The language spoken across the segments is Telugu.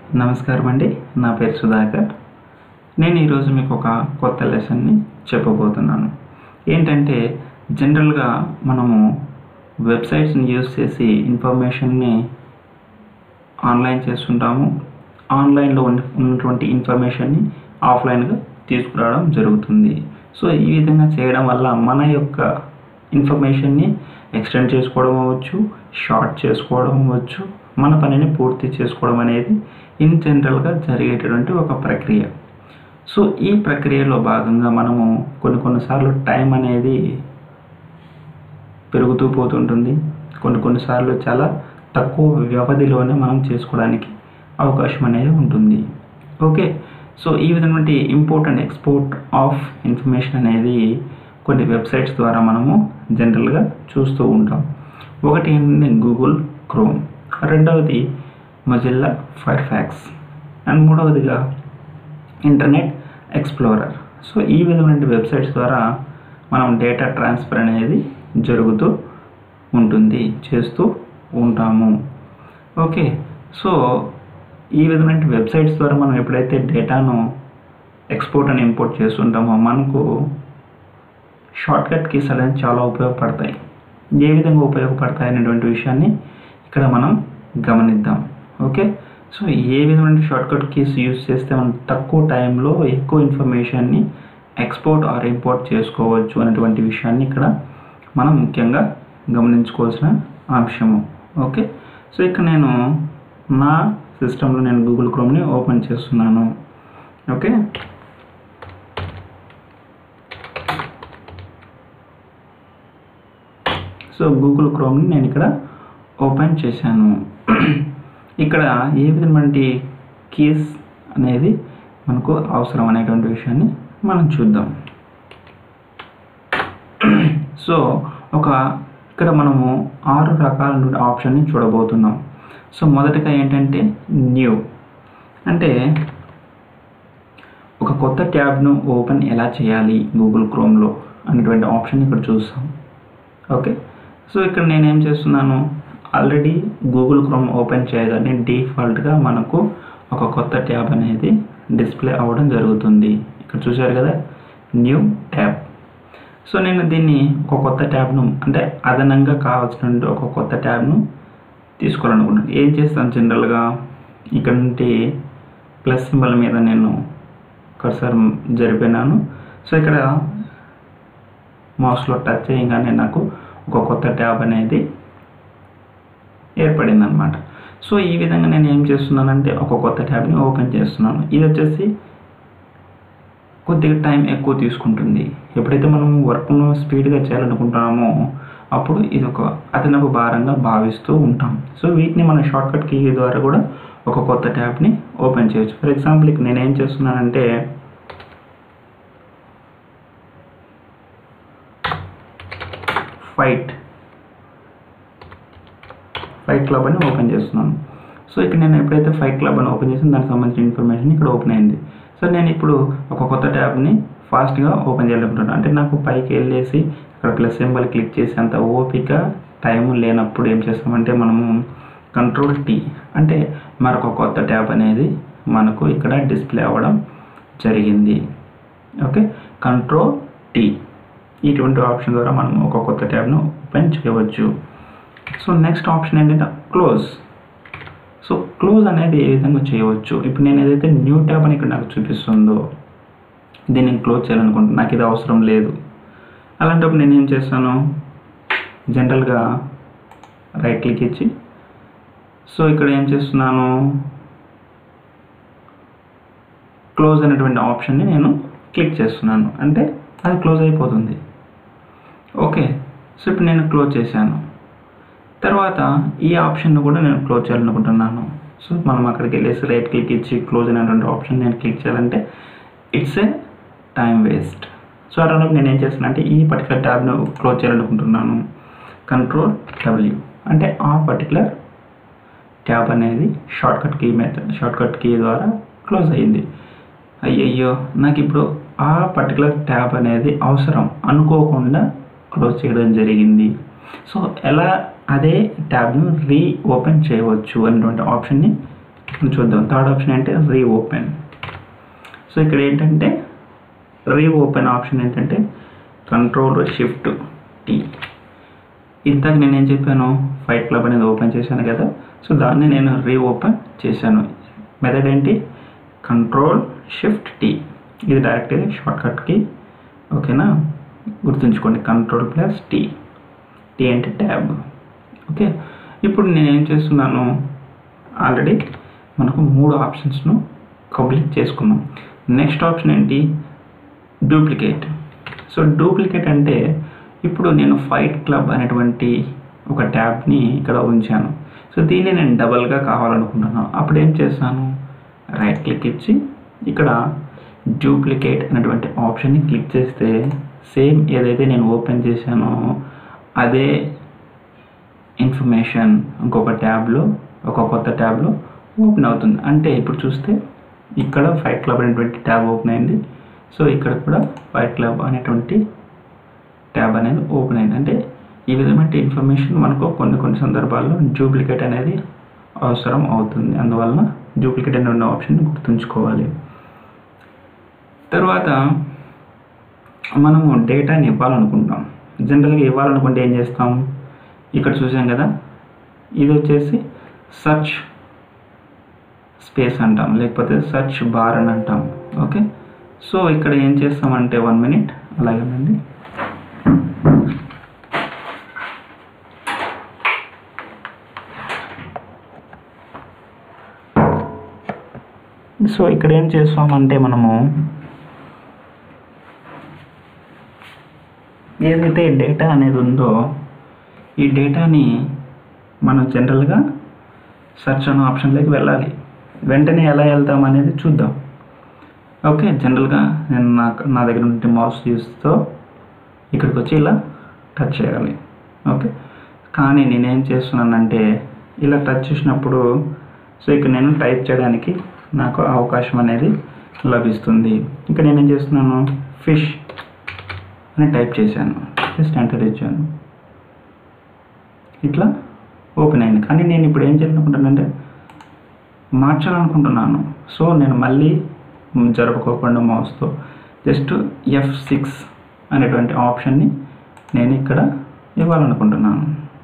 నమస్కారం అండి నా పేరు సుధాకర్ నేను ఈరోజు మీకు ఒక కొత్త లెసన్ని చెప్పబోతున్నాను ఏంటంటే జనరల్గా మనము వెబ్సైట్స్ని యూజ్ చేసి ఇన్ఫర్మేషన్ని ఆన్లైన్ చేస్తుంటాము ఆన్లైన్లో ఉన్న ఉన్నటువంటి ఇన్ఫర్మేషన్ని ఆఫ్లైన్గా తీసుకురావడం జరుగుతుంది సో ఈ విధంగా చేయడం వల్ల మన యొక్క ఇన్ఫర్మేషన్ని ఎక్స్టెండ్ చేసుకోవడం అవ్వచ్చు షార్ట్ చేసుకోవడం అవ్వచ్చు మన పనిని పూర్తి చేసుకోవడం అనేది ఇన్ జనరల్గా జరిగేటటువంటి ఒక ప్రక్రియ సో ఈ ప్రక్రియలో భాగంగా మనము కొన్ని కొన్నిసార్లు టైం అనేది పెరుగుతూ పోతుంటుంది కొన్ని కొన్నిసార్లు చాలా తక్కువ వ్యవధిలోనే మనం చేసుకోవడానికి అవకాశం అనేది ఉంటుంది ఓకే సో ఈ విధమైన ఇంపోర్ట్ ఎక్స్పోర్ట్ ఆఫ్ ఇన్ఫర్మేషన్ అనేది కొన్ని వెబ్సైట్స్ ద్వారా మనము జనరల్గా చూస్తూ ఉంటాం ఒకటి ఏంటంటే గూగుల్ క్రోమ్ రెండవది మొజిల్లా ఫైర్ ఫ్యాక్స్ అండ్ మూడవదిగా ఇంటర్నెట్ ఎక్స్ప్లోరర్ సో ఈ విధమైన వెబ్సైట్స్ ద్వారా మనం డేటా ట్రాన్స్ఫర్ అనేది జరుగుతూ ఉంటుంది చేస్తూ ఉంటాము ఓకే సో ఈ విధమైన వెబ్సైట్స్ ద్వారా మనం ఎప్పుడైతే డేటాను ఎక్స్పోర్ట్ అని ఇంపోర్ట్ చేస్తుంటామో మనకు షార్ట్కట్ కీస్ అనేది చాలా ఉపయోగపడతాయి ఏ విధంగా ఉపయోగపడతాయి అనేటువంటి విషయాన్ని ఇక్కడ మనం గమనిద్దాం ఓకే సో ఏ విధమైన షార్ట్కట్ కీస్ యూస్ చేస్తే మనం తక్కువ టైంలో ఎక్కువ ఇన్ఫర్మేషన్ని ఎక్స్పోర్ట్ ఆర్ ఇంపోర్ట్ చేసుకోవచ్చు అనేటువంటి విషయాన్ని ఇక్కడ మనం ముఖ్యంగా గమనించుకోవాల్సిన అంశము ఓకే సో ఇక్కడ నేను నా సిస్టంలో నేను గూగుల్ క్రోమ్ని ఓపెన్ చేస్తున్నాను ఓకే సో గూగుల్ క్రోమ్ని నేను ఇక్కడ ఓపెన్ చేశాను ఇక్కడ ఏ విధమైన కీస్ అనేది మనకు అవసరం అనేటువంటి విషయాన్ని మనం చూద్దాం సో ఒక ఇక్కడ మనము ఆరు రకాల ఆప్షన్ని చూడబోతున్నాం సో మొదటగా ఏంటంటే న్యూ అంటే ఒక కొత్త ట్యాబ్ను ఓపెన్ ఎలా చేయాలి గూగుల్ క్రోమ్లో అనేటువంటి ఆప్షన్ ఇక్కడ చూస్తాం ఓకే సో ఇక్కడ నేనేం చేస్తున్నాను ఆల్రెడీ గూగుల్ క్రోమ్ ఓపెన్ చేయగానే డిఫాల్ట్గా మనకు ఒక కొత్త ట్యాబ్ అనేది డిస్ప్లే అవ్వడం జరుగుతుంది ఇక్కడ చూశారు కదా న్యూ ట్యాబ్ సో నేను దీన్ని ఒక కొత్త ట్యాబ్ను అంటే అదనంగా కావాల్సిన ఒక కొత్త ట్యాబ్ను తీసుకోవాలనుకుంటున్నాను ఏం చేస్తాను జనరల్గా ఇక్కడ నుండి ప్లస్ సింబల్ మీద నేను కర్సర్ జరిపినాను సో ఇక్కడ మౌస్లో టచ్ చేయగానే నాకు ఒక కొత్త ట్యాబ్ అనేది ఏర్పడింది అనమాట సో ఈ విధంగా నేను ఏం చేస్తున్నానంటే ఒక కొత్త ట్యాబ్ని ఓపెన్ చేస్తున్నాను ఇది వచ్చేసి కొద్దిగా టైం ఎక్కువ తీసుకుంటుంది ఎప్పుడైతే మనం వర్క్ను స్పీడ్గా చేయాలనుకుంటున్నామో అప్పుడు ఇది ఒక అదనపు భారంగా భావిస్తూ ఉంటాం సో వీటిని మన షార్ట్కట్ కీ ద్వారా కూడా ఒక కొత్త ట్యాబ్ని ఓపెన్ చేయొచ్చు ఫర్ ఎగ్జాంపుల్ ఇక్కడ నేను ఏం చేస్తున్నానంటే ఫైట్ ఫైట్ క్లబ్ అని ఓపెన్ చేస్తున్నాను సో ఇక్కడ నేను ఎప్పుడైతే ఫైట్ క్లబ్ అని ఓపెన్ చేసాను దానికి సంబంధించిన ఇన్ఫర్మేషన్ ఇక్కడ ఓపెన్ అయింది సో నేను ఇప్పుడు ఒక కొత్త ట్యాబ్ని ఫాస్ట్గా ఓపెన్ చేయాలనుకుంటున్నాను అంటే నాకు పైకి వెళ్ళేసి అక్కడ ప్లస్ సింబల్ క్లిక్ చేసి అంత ఓపిక టైం లేనప్పుడు ఏం చేస్తామంటే మనము కంట్రోల్ టీ అంటే మరొక కొత్త ట్యాబ్ అనేది మనకు ఇక్కడ డిస్ప్లే అవ్వడం జరిగింది ఓకే కంట్రోల్ టీ ఇటువంటి ఆప్షన్ ద్వారా మనం ఒక కొత్త ట్యాబ్ను ఓపెన్ చేయవచ్చు సో నెక్స్ట్ ఆప్షన్ ఏంటంటే క్లోజ్ సో క్లోజ్ అనేది ఏ విధంగా చేయవచ్చు ఇప్పుడు నేను ఏదైతే న్యూ ట్యాబ్ అని ఇక్కడ నాకు చూపిస్తుందో దీన్ని క్లోజ్ చేయాలనుకుంటున్నాను నాకు ఇది అవసరం లేదు అలాంటప్పుడు నేను ఏం చేస్తాను జనరల్గా రైట్ క్లిక్ ఇచ్చి సో ఇక్కడ ఏం చేస్తున్నాను క్లోజ్ అనేటువంటి ఆప్షన్ని నేను క్లిక్ చేస్తున్నాను అంటే అది క్లోజ్ అయిపోతుంది ఓకే సో ఇప్పుడు నేను క్లోజ్ చేశాను తర్వాత ఈ ఆప్షన్ను కూడా నేను క్లోజ్ చేయాలనుకుంటున్నాను సో మనం అక్కడికి వెళ్ళేసి రైట్ క్లిక్ ఇచ్చి క్లోజ్ అనేటువంటి ఆప్షన్ నేను క్లిక్ చేయాలంటే it's a time waste so అటువంటి నేను ఏం చేస్తాను అంటే ఈ పర్టికులర్ ట్యాబ్ను క్లోజ్ చేయాలనుకుంటున్నాను కంట్రోల్ డబ్ల్యూ అంటే ఆ పర్టికులర్ ట్యాబ్ అనేది shortcut key method shortcut key ద్వారా క్లోజ్ అయ్యింది అయ్యయ్యో నాకు ఇప్పుడు ఆ పర్టికులర్ ట్యాబ్ అనేది అవసరం అనుకోకుండా క్లోజ్ చేయడం జరిగింది సో ఎలా అదే ట్యాబ్ను రీ ఓపెన్ చేయవచ్చు అనేటువంటి ఆప్షన్ని చూద్దాం థర్డ్ ఆప్షన్ ఏంటి రీ ఓపెన్ సో ఇక్కడ ఏంటంటే రీ ఓపెన్ ఆప్షన్ ఏంటంటే కంట్రోల్ షిఫ్ట్ టీ ఇంతకు నేను ఏం చెప్పాను ఫైట్ క్లబ్ అనేది ఓపెన్ చేశాను కదా సో దాన్ని నేను రీ ఓపెన్ చేశాను మెథడ్ ఏంటి కంట్రోల్ షిఫ్ట్ టీ ఇది డైరెక్ట్గా షార్ట్కట్కి ఓకేనా గుర్తుంచుకోండి కంట్రోల్ ప్లస్ టీ టీ అంటే ట్యాబ్ ఓకే ఇప్పుడు నేను ఏం చేస్తున్నాను ఆల్రెడీ మనకు మూడు ఆప్షన్స్ను కంప్లీట్ చేసుకున్నాం నెక్స్ట్ ఆప్షన్ ఏంటి డూప్లికేట్ సో డూప్లికేట్ అంటే ఇప్పుడు నేను ఫైట్ క్లబ్ అనేటువంటి ఒక ట్యాబ్ని ఇక్కడ ఉంచాను సో దీన్ని నేను డబల్గా కావాలనుకుంటున్నాను అప్పుడు ఏం చేస్తాను రైట్ క్లిక్ ఇచ్చి ఇక్కడ డూప్లికేట్ అనేటువంటి ఆప్షన్ని క్లిక్ చేస్తే సేమ్ ఏదైతే నేను ఓపెన్ చేశానో అదే ఇన్ఫర్మేషన్ ఇంకొక ట్యాబ్లో ఒక కొత్త ట్యాబ్లో ఓపెన్ అవుతుంది అంటే ఇప్పుడు చూస్తే ఇక్కడ ఫైట్ క్లబ్ అనేటువంటి ట్యాబ్ ఓపెన్ అయింది సో ఇక్కడ కూడా ఫైట్ క్లబ్ అనేటువంటి ట్యాబ్ అనేది ఓపెన్ అయింది అంటే ఈ విధమైన ఇన్ఫర్మేషన్ మనకు కొన్ని కొన్ని సందర్భాల్లో డూప్లికేట్ అనేది అవసరం అవుతుంది అందువలన డూప్లికేట్ అనే ఉన్న ఆప్షన్ గుర్తుంచుకోవాలి తర్వాత మనము డేటాని ఇవ్వాలనుకుంటాం జనరల్గా ఇవ్వాలనుకుంటే ఏం చేస్తాం ఇక్కడ చూసాం కదా ఇది వచ్చేసి సర్చ్ స్పేస్ అంటాం లేకపోతే సర్చ్ బార్ అని అంటాం ఓకే సో ఇక్కడ ఏం చేస్తామంటే వన్ మినిట్ అలాగేనండి సో ఇక్కడ ఏం చేస్తామంటే మనము ఏదైతే డేటా అనేది ఉందో ఈ డేటాని మనం జనరల్గా సెర్చ్ అనే ఆప్షన్లోకి వెళ్ళాలి వెంటనే ఎలా వెళ్తాం అనేది చూద్దాం ఓకే జనరల్గా నేను నా నా దగ్గర ఉంటే మౌస్ యూస్తో ఇక్కడికి వచ్చి ఇలా టచ్ చేయాలి ఓకే కానీ నేనేం చేస్తున్నానంటే ఇలా టచ్ చేసినప్పుడు సో ఇక్కడ నేను టైప్ చేయడానికి నాకు అవకాశం అనేది లభిస్తుంది ఇంకా నేనేం చేస్తున్నాను ఫిష్ అని టైప్ చేశాను జస్ట్ ఎంటర్ ఇచ్చాను ఇట్లా ఓపెన్ అయింది కానీ నేను ఇప్పుడు ఏం చేయాలనుకుంటానంటే మార్చాలనుకుంటున్నాను సో నేను మళ్ళీ జరుపుకోకుండా మౌస్తో జస్ట్ ఎఫ్ సిక్స్ అనేటువంటి ఆప్షన్ని నేను ఇక్కడ ఇవ్వాలనుకుంటున్నాను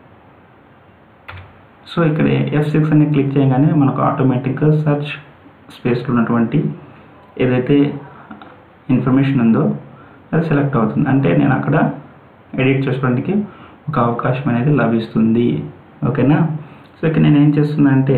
సో ఇక్కడ ఎఫ్ సిక్స్ అని క్లిక్ చేయగానే మనకు ఆటోమేటిక్గా సర్చ్ స్పేస్లో ఉన్నటువంటి ఏదైతే ఇన్ఫర్మేషన్ ఉందో అది సెలెక్ట్ అవుతుంది అంటే నేను అక్కడ ఎడిట్ చేసుకోవడానికి ఒక అవకాశం అనేది లభిస్తుంది ఓకేనా సో ఇక్కడ నేను ఏం చేస్తున్నా అంటే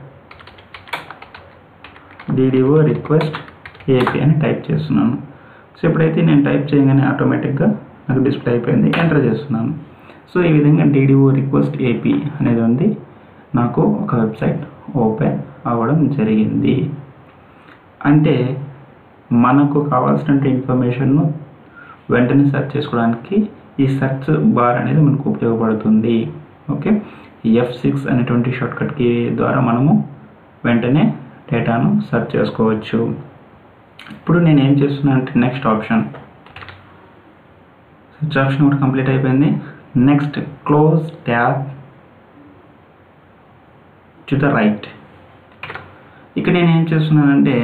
డిడిఓ రిక్వెస్ట్ ఏపీ అని టైప్ చేస్తున్నాను సో ఎప్పుడైతే నేను టైప్ చేయగానే ఆటోమేటిక్గా నాకు డిస్ప్లే అయిపోయింది ఎంటర్ చేస్తున్నాను సో ఈ విధంగా డిడిఓ రిక్వెస్ట్ ఏపీ అనేది ఉంది నాకు ఒక వెబ్సైట్ ఓపెన్ అవ్వడం జరిగింది అంటే మనకు కావాల్సిన ఇన్ఫర్మేషన్ను వెంటనే సెర్చ్ చేసుకోవడానికి ఈ సెర్చ్ బార్ అనేది మనకు ఉపయోగపడుతుంది ఓకే ఎఫ్ సిక్స్ అనేటువంటి షార్ట్కట్ కీ ద్వారా మనము వెంటనే డేటాను సెర్చ్ చేసుకోవచ్చు ఇప్పుడు నేను ఏం చేస్తున్నాను అంటే నెక్స్ట్ ఆప్షన్ సెర్చ్ ఆప్షన్ కూడా కంప్లీట్ అయిపోయింది next close tab to the right ఇక్కడ నేను ఏం చేస్తున్నానంటే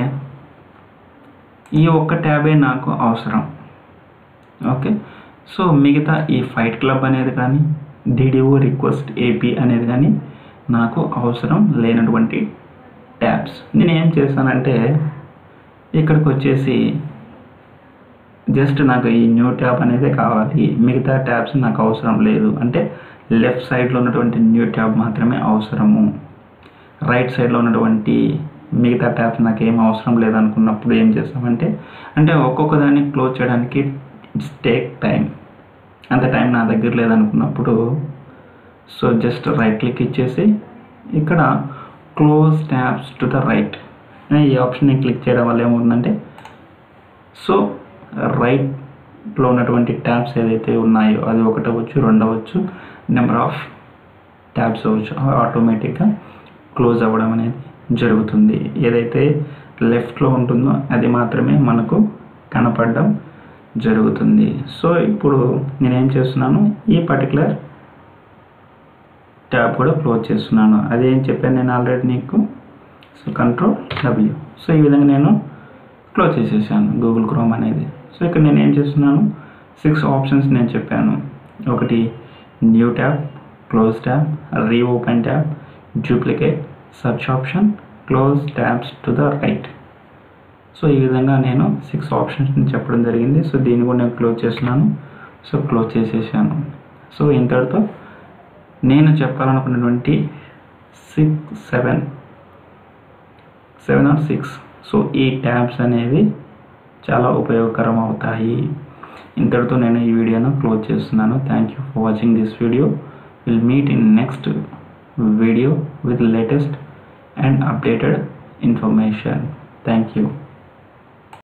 ఈ ఒక్క ట్యాబే నాకు అవసరం ఓకే సో మిగతా ఈ ఫైట్ క్లబ్ అనేది కానీ డిడిఓ రిక్వెస్ట్ ఏపీ అనేది కానీ నాకు అవసరం లేనటువంటి ట్యాబ్స్ నేను ఏం చేశానంటే ఇక్కడికి వచ్చేసి జస్ట్ నాకు ఈ న్యూ ట్యాబ్ అనేది కావాలి మిగతా ట్యాబ్స్ నాకు అవసరం లేదు అంటే లెఫ్ట్ సైడ్లో ఉన్నటువంటి న్యూ ట్యాబ్ మాత్రమే అవసరము రైట్ సైడ్లో ఉన్నటువంటి మిగతా ట్యాబ్స్ నాకు ఏం అవసరం లేదనుకున్నప్పుడు ఏం చేస్తామంటే అంటే ఒక్కొక్క దాన్ని క్లోజ్ చేయడానికి ఇట్స్ టేక్ టైం అంత టైం నా దగ్గర లేదనుకున్నప్పుడు సో జస్ట్ రైట్ క్లిక్ ఇచ్చేసి ఇక్కడ close tabs to the right ఈ ఆప్షన్ని క్లిక్ చేయడం వల్ల ఏమవుతుందంటే సో రైట్లో ఉన్నటువంటి ట్యాబ్స్ ఏదైతే ఉన్నాయో అది ఒకటి అవ్వచ్చు రెండు అవ్వచ్చు నెంబర్ ఆఫ్ ట్యాబ్స్ అవ్వచ్చు ఆటోమేటిక్గా క్లోజ్ అవ్వడం అనేది జరుగుతుంది ఏదైతే లెఫ్ట్లో ఉంటుందో అది మాత్రమే మనకు కనపడడం జరుగుతుంది సో ఇప్పుడు నేనేం చేస్తున్నాను ఈ పర్టికులర్ ట్యాబ్ కూడా క్లోజ్ చేస్తున్నాను అదేం చెప్పాను నేను ఆల్రెడీ నీకు సో కంట్రోల్ డబ్ల్యూ సో ఈ విధంగా నేను క్లోజ్ చేసేసాను గూగుల్ క్రోమ్ అనేది సో ఇక్కడ నేను ఏం చేస్తున్నాను సిక్స్ ఆప్షన్స్ నేను చెప్పాను ఒకటి new tab close tab reopen tab duplicate search option close tabs to the right so ఈ విధంగా నేను సిక్స్ ఆప్షన్స్ని చెప్పడం జరిగింది సో దీన్ని కూడా నేను క్లోజ్ చేస్తున్నాను సో క్లోజ్ చేసేసాను సో ఇంతటితో నేను చెప్పాలనుకున్నటువంటి six seven seven or six so ఈ ట్యాబ్స్ అనేవి చాలా ఉపయోగకరం అవుతాయి ఇంతటితో నేను ఈ వీడియోను క్లోజ్ చేస్తున్నాను thank you for watching this video will meet in next video with latest and updated information. Thank you.